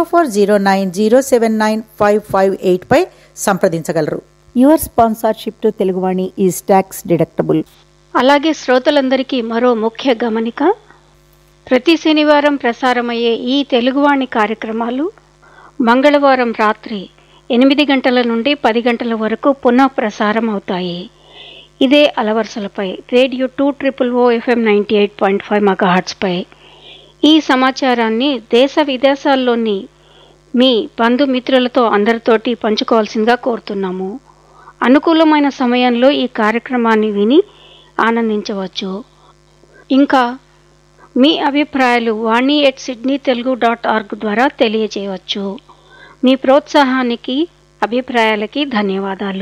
four zero nine zero seven nine five five ఎయిట్పై సంప్రదించగలరు your sponsorship to Teluguvani is tax deductible అలాగే శ్రోతలందరికీ మరో ముఖ్య గమనిక ప్రతి శనివారం ప్రసారమయ్యే ఈ తెలుగువాణి కార్యక్రమాలు మంగళవారం రాత్రి ఎనిమిది గంటల నుండి పది గంటల వరకు పునః ప్రసారం అవుతాయి ఇదే అలవరుసలపై radio two triple O FM ninety eight point five మెగాహర్ట్స్పై ఈ సమాచారాన్ని దేశ విదేశాల్లోని మీ బంధుమిత్రులతో అందరితోటి పంచుకోవాల్సిందిగా కోరుతున్నాము అనుకూలమైన సమయంలో ఈ కార్యక్రమాన్ని విని ఆనందించవచ్చు ఇంకా మీ అభిప్రాయాలు Vani at Sydney Telugu dot org ద్వారా తెలియజేయవచ్చు మీ ప్రోత్సాహానికి అభిప్రాయాలకి ధన్యవాదాలు